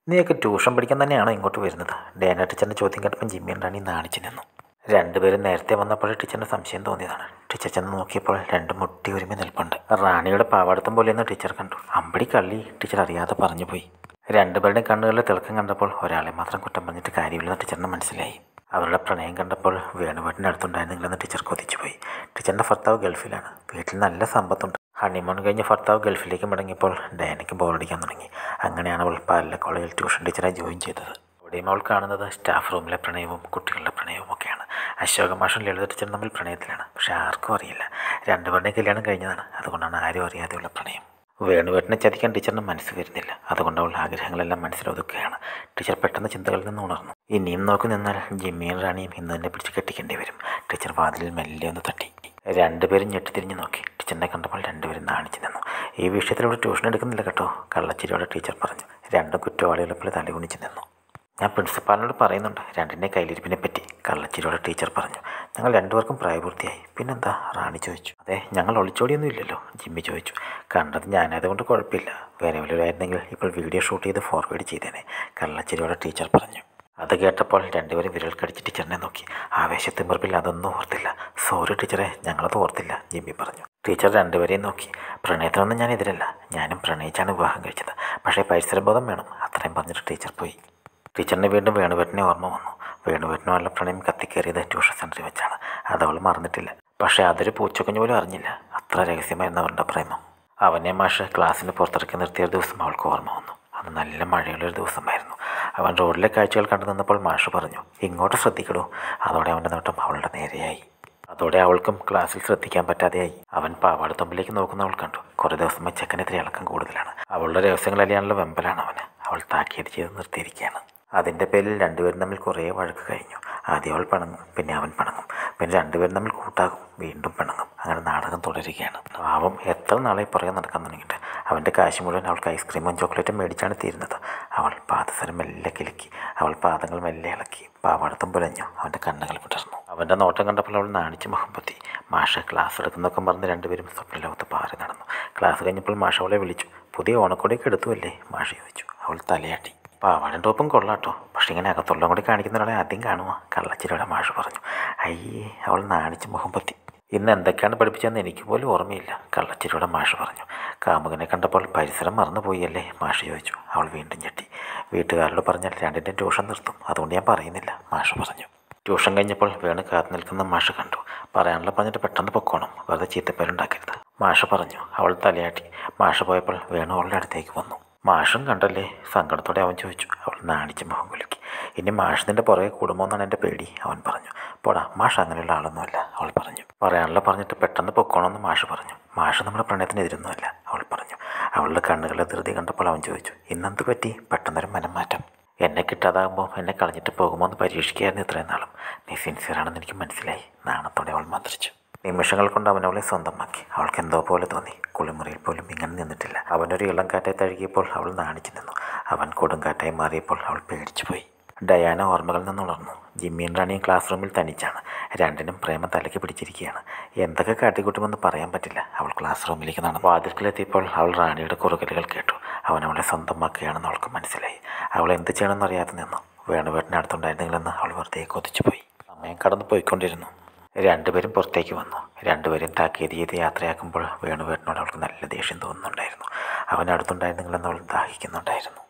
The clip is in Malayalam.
നീയൊക്കെ ട്യൂഷൻ പഠിക്കാൻ തന്നെയാണോ ഇങ്ങോട്ട് വരുന്നത് ഡേന ടീച്ചറിൻ്റെ ചോദ്യം കേട്ടപ്പോൾ ജിമ്മിയും റാണി നാണിച്ചു നിന്നു രണ്ടുപേരും നേരത്തെ വന്നപ്പോൾ ടീച്ചറിന് സംശയം തോന്നിയതാണ് ടീച്ചർ ചെന്ന് നോക്കിയപ്പോൾ രണ്ട് മുട്ടി ഒരുമി നിൽപ്പുണ്ട് റാണിയുടെ പാവാടത്തം പോലെയെന്ന് ടീച്ചർ കണ്ടു അമ്പടി കള്ളി ടീച്ചർ അറിയാതെ പറഞ്ഞു പോയി രണ്ടുപേരുടെയും കണ്ണുകളിലെ തിളക്കം കണ്ടപ്പോൾ ഒരാളെ മാത്രം കുറ്റം പറഞ്ഞിട്ട് കാര്യമില്ലെന്ന് ടീച്ചറിന് മനസ്സിലായി അവരുടെ പ്രണയം കണ്ടപ്പോൾ വേണുവേട്ടിൻ്റെ അടുത്തുണ്ടായിരുന്നെങ്കിലെന്ന് ടീച്ചർ കൊതിച്ചുപോയി ടീച്ചറിൻ്റെ ഭർത്താവ് ഗൾഫിലാണ് വീട്ടിൽ നല്ല സമ്പത്തുണ്ട് ഹണിമൂൺ കഴിഞ്ഞ് ഭർത്താവ് ഗൾഫിലേക്ക് മടങ്ങിയപ്പോൾ ഡയനയ്ക്ക് ബോറടിക്കാൻ തുടങ്ങി അങ്ങനെയാണ് അവൾ പാലിലെ കോളേജിൽ ട്യൂഷൻ ടീച്ചറായി ജോയിൻ ചെയ്തത് അവിടെയും അവൾ കാണുന്നത് സ്റ്റാഫ് റൂമിലെ പ്രണയവും കുട്ടികളുടെ പ്രണയവും ഒക്കെയാണ് അശോക മാഷും ലളിത ടീച്ചറും തമ്മിൽ പ്രണയത്തിലാണ് പക്ഷെ ആർക്കും അറിയില്ല രണ്ടുപേരുടെയും കല്യാണം കഴിഞ്ഞതാണ് അതുകൊണ്ടാണ് ആരും അറിയാതെയുള്ള പ്രണയം വേണുവേട്ടനെ ചതിക്കാൻ ടീച്ചറിന് മനസ്സ് വരുന്നില്ല അതുകൊണ്ട് അവൾ ആഗ്രഹങ്ങളെല്ലാം മനസ്സിലൊതുക്കുകയാണ് ടീച്ചർ പെട്ടെന്ന് ചിന്തകളിൽ നിന്ന് ഉണർന്നു ഇനിയും നോക്കി നിന്നാൽ ജിമ്മിയും റാണിയും ഇന്ന് തന്നെ പിടിച്ച് കെട്ടിക്കേണ്ടി വരും ടീച്ചർ വാതിലിൽ മെല്ലെ ഒന്ന് തട്ടി രണ്ടുപേരും ഞെട്ടിത്തിരിഞ്ഞ് നോക്കി ടീച്ചറിനെ കണ്ടപ്പോൾ രണ്ടുപേരും നാണിച്ചു നിന്നു ഈ വിഷയത്തിൽ ഇവിടെ ട്യൂഷൻ എടുക്കുന്നില്ല കേട്ടോ കള്ളച്ചിരിയോടെ ടീച്ചർ പറഞ്ഞു രണ്ടും കുറ്റവാളികളെ പോലെ തലകുണിച്ച് നിന്നു ഞാൻ പ്രിൻസിപ്പാളിനോട് പറയുന്നുണ്ട് രണ്ടിൻ്റെ കയ്യിലിരിപ്പിനെ പറ്റി കള്ളച്ചിരിയോടെ ടീച്ചർ പറഞ്ഞു ഞങ്ങൾ രണ്ടുപേർക്കും പ്രായപൂർത്തിയായി പിന്നെന്താ റാണി ചോദിച്ചു അതെ ഞങ്ങൾ ഒളിച്ചോടിയൊന്നും ഇല്ലല്ലോ ജിമ്മി ചോദിച്ചു കണ്ടത് ഞാനതുകൊണ്ട് കുഴപ്പമില്ല വേറെ വല്ലവരായിരുന്നെങ്കിൽ ഇപ്പോൾ വീഡിയോ ഷൂട്ട് ചെയ്ത് ഫോർവേഡ് ചെയ്തേനെ കള്ളച്ചിരിയോടെ ടീച്ചർ പറഞ്ഞു അത് കേട്ടപ്പോൾ രണ്ടുപേരും വിരൽ കടിച്ച് ടീച്ചറിനെ നോക്കി ആവേശത്തിമിർപ്പിൽ അതൊന്നും ഓർത്തില്ല സോറി ടീച്ചറെ ഞങ്ങളത് ഓർത്തില്ല ജിമ്മി പറഞ്ഞു ടീച്ചർ രണ്ടുപേരെയും നോക്കി പ്രണയത്തിനൊന്നും ഞാൻ എതിരല്ല ഞാനും പ്രണയിച്ചാണ് വിവാഹം കഴിച്ചത് പക്ഷേ പരിസരബോധം വേണം അത്രയും പറഞ്ഞിട്ട് ടീച്ചർ പോയി ടീച്ചറിന് വീണ്ടും വേണുവേട്ടനെ ഓർമ്മ വന്നു വേണുവേട്ടനുമല്ല പ്രണയം കത്തിക്കേറിയത് ട്യൂഷൻ സെൻറ്ററിൽ വെച്ചാണ് അത് അവൾ മറന്നിട്ടില്ല പക്ഷേ അതൊരു പൂച്ചക്കുഞ്ഞു പോലും അറിഞ്ഞില്ല അത്ര രഹസ്യമായിരുന്നു അവരുടെ പ്രേമം അവനെ മാഷ് ക്ലാസ്സിന് പുറത്തിറക്കി നിർത്തിയ ഒരു ദിവസം അവൾക്ക് ഓർമ്മ വന്നു അത് നല്ല മഴയുള്ളൊരു ദിവസമായിരുന്നു അവൻ റോഡിലെ കാഴ്ചകൾ കണ്ടു നിന്നപ്പോൾ മാഷ് പറഞ്ഞു ഇങ്ങോട്ട് ശ്രദ്ധിക്കടോ അതോടെ അവൻ്റെ നോട്ടം അവളുടെ നേരെയായി അതോടെ അവൾക്കും ക്ലാസ്സിൽ ശ്രദ്ധിക്കാൻ പറ്റാതെയായി അവൻ പാവാടത്തൊമ്പിലേക്ക് നോക്കുന്ന അവൾ കണ്ടു കുറേ ദിവസമായി ചെക്കനെതിരെ ഇളക്കം കൂടുതലാണ് അവളുടെ രഹസ്യങ്ങൾ അറിയാനുള്ള വെമ്പലാണ് അവന് അവൾ താക്കീത് ചെയ്ത് നിർത്തിയിരിക്കുകയാണ് അതിൻ്റെ പേരിൽ രണ്ടുപേരും തമ്മിൽ കുറേ വഴക്ക് കഴിഞ്ഞു ആദ്യം അവൾ പിണങ്ങും പിന്നെ അവൻ പിണങ്ങും പിന്നെ രണ്ടുപേരും തമ്മിൽ കൂട്ടാകും വീണ്ടും പിണങ്ങും അങ്ങനെ നാടകം തുടരുകയാണ് പാവം എത്ര നാളെ പുറകെ നടക്കാൻ തുടങ്ങിയിട്ട് അവൻ്റെ കാശ് മുഴുവൻ അവൾക്ക് ഐസ്ക്രീമും ചോക്ലേറ്റും മേടിച്ചാണ് തീരുന്നത് അവൾ പാദസരം മെല്ലെ കിലുക്കി അവൾ പാദങ്ങൾ മെല്ലെ ഇളക്കി പാവാടത്തും പുലഞ്ഞു അവൻ്റെ കണ്ണുകൾ വിടർന്നു അവൻ്റെ നോട്ടം കണ്ടപ്പോൾ അവൾ നാണിച്ച് മുഖം പൊത്തി മാഷ് ക്ലാസ് എടുക്കുന്നൊക്കെ പറഞ്ഞ് രണ്ടുപേരും സ്വപ്നലോകത്ത് പാറി നടന്നു ക്ലാസ് കഴിഞ്ഞപ്പോൾ മാഷ് അവളെ വിളിച്ചു പുതിയ ഓണക്കോടിയൊക്കെ എടുത്തുവല്ലേ മാഷ് ചോദിച്ചു അവൾ തലയാട്ടി പാവാടൻ ടോപ്പും കൊള്ളാട്ടോ പക്ഷെ ഇങ്ങനെ അകത്തുള്ളം കൂടി കാണിക്കുന്ന ഒരാളെ ആദ്യം കാണുക കള്ളച്ചിരിയുടെ മാഷ് പറഞ്ഞു അയ്യേ അവൾ നാണിച്ച് മുഖം പൊത്തി ഇന്ന് എന്തൊക്കെയാണ് പഠിപ്പിച്ചതെന്ന് എനിക്ക് പോലും ഓർമ്മയില്ല കള്ളച്ചിരിയുടെ മാഷ് പറഞ്ഞു കാമുകനെ കണ്ടപ്പോൾ പരിസരം മറന്നുപോയല്ലേ മാഷ് ചോദിച്ചു അവൾ വീണ്ടും ഞെട്ടി വീട്ടുകാരോട് പറഞ്ഞാൽ രണ്ടിൻ്റെ ട്യൂഷൻ നിർത്തും അതുകൊണ്ട് ഞാൻ പറയുന്നില്ല മാഷ് പറഞ്ഞു ട്യൂഷൻ കഴിഞ്ഞപ്പോൾ വേണു കാത്തു നിൽക്കുന്ന മാഷ് കണ്ടു പറയാനുള്ള പറഞ്ഞിട്ട് പെട്ടെന്ന് പൊക്കോണം വെറുതെ ചീത്തപ്പേരുണ്ടാക്കരുത് മാഷ് പറഞ്ഞു അവൾ തലയാട്ടി മാഷ് പോയപ്പോൾ വേണു അവളുടെ അടുത്തേക്ക് വന്നു മാഷും കണ്ടല്ലേ സങ്കടത്തോടെ അവൻ ചോദിച്ചു അവൾ നാണിച്ച് മുഖം കുലുക്കി ഇനി മാഷ് നിന്റെ പുറകെ കൂടുമോന്നാണ് എൻ്റെ പേടി അവൻ പറഞ്ഞു പോടാ മാഷ് അങ്ങനെയുള്ള ആളൊന്നുമല്ല അവൾ പറഞ്ഞു പറയാനുള്ള പറഞ്ഞിട്ട് പെട്ടെന്ന് പൊക്കോണമെന്ന് മാഷ് പറഞ്ഞു മാഷ് നമ്മുടെ പ്രണയത്തിനെതിരൊന്നുമല്ല അവൾ പറഞ്ഞു അവളുടെ കണ്ണുകളെ ധൃതി കണ്ടപ്പോൾ അവൻ ചോദിച്ചു ഇന്നെന്ത് പറ്റി പെട്ടെന്നൊരു മനംമാറ്റം എന്നെ കിട്ടാതാകുമ്പോൾ എന്നെ കളഞ്ഞിട്ട് പോകുമോ എന്ന് പരീക്ഷിക്കുകയായിരുന്നു ഇത്രയും നാളും നീ സിൻസിയറാണെന്ന് എനിക്ക് മനസ്സിലായി നാണത്തോടെ അവൾ മന്ത്രിച്ചു നിമിഷങ്ങൾ കൊണ്ട് അവൻ അവളെ സ്വന്തമാക്കി അവൾക്ക് എന്തോ പോലെ തോന്നി കുളിമുറിയിൽ പോലും ഇങ്ങനെ നിന്നിട്ടില്ല അവനൊരു ഇളം കാറ്റായി തഴുകിയപ്പോൾ അവൾ നാണിച്ചു നിന്നു അവൻ കൊടുങ്കാറ്റായി മാറിയപ്പോൾ അവൾ പേടിച്ചു പോയി ഡയാന ഓർമ്മകളിൽ നിന്നുണർന്നു ജിമ്മിയും റാണിയും ക്ലാസ് റൂമിൽ തനിച്ചാണ് രണ്ടിനും പ്രേമം തലയ്ക്ക് പിടിച്ചിരിക്കുകയാണ് എന്തൊക്കെ കാട്ടിക്കൂട്ടുമെന്ന് പറയാൻ പറ്റില്ല അവൾ ക്ലാസ് റൂമിലേക്ക് നടന്നു വാതിൽക്കിലെത്തിയപ്പോൾ അവൾ റാണിയുടെ കുറുകലുകൾ കേട്ടു അവൻ അവളെ സ്വന്തമാക്കുകയാണെന്ന് അവൾക്ക് മനസ്സിലായി അവൾ എന്ത് ചെയ്യണമെന്ന് അറിയാതെ നിന്നു വേണുവേട്ടനെ അടുത്തുണ്ടായിരുന്നെങ്കിലെന്ന് അവൾ വെറുതെ കൊതിച്ചു പോയി സമയം കടന്നു പോയിക്കൊണ്ടിരുന്നു രണ്ടുപേരും പുറത്തേക്ക് വന്നു രണ്ടുപേരും താക്കീത് ചെയ്ത് യാത്രയാക്കുമ്പോൾ വേണുവേട്ടനോട് അവൾക്ക് നല്ല ദേഷ്യം തോന്നുന്നുണ്ടായിരുന്നു അവൻ അടുത്തുണ്ടായിരുന്നെങ്കിലെന്ന് അവൾ ദാഹിക്കുന്നുണ്ടായിരുന്നു